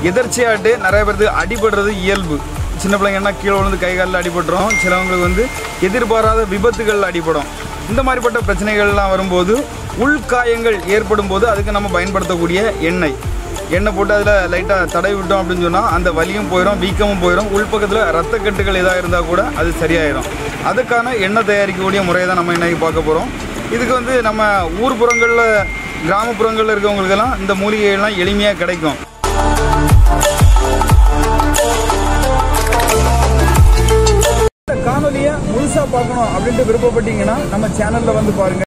எதர்ச்சியாட்டு நிறைய பேருக்கு அடிபடுறது இயல்பு சின்ன பிள்ளைங்கன்னா கீழே விழுந்து கை காலில் அடிபட்டுரும் சிலவங்களுக்கு வந்து எதிர்பாராத விபத்துகள் அடிபடும் இந்த மாதிரிப்பட்ட பிரச்சனைகள்லாம் வரும்போது உள்காயங்கள் ஏற்படும் போது அதுக்கு நம்ம பயன்படுத்தக்கூடிய எண்ணெய் எண்ணெய் போட்டு அதில் லைட்டாக தடவி விட்டோம் அப்படின்னு சொன்னால் அந்த வலியும் போயிடும் வீக்கமும் போயிடும் உள்பக்கத்தில் ரத்தக்கட்டுகள் எதாக இருந்தால் கூட அது சரியாயிடும் அதுக்கான எண்ணெய் தயாரிக்கக்கூடிய முறையை தான் நம்ம இன்னைக்கு பார்க்க போகிறோம் இதுக்கு வந்து நம்ம ஊர்ப்புறங்களில் கிராமப்புறங்களில் இருக்கவங்களுக்கெல்லாம் இந்த மூலிகைகள்லாம் எளிமையாக கிடைக்கும் இந்த காணொலியை முழுசாக பார்க்கணும் அப்படின்ட்டு விருப்பப்பட்டீங்கன்னா நம்ம சேனலில் வந்து பாருங்கள்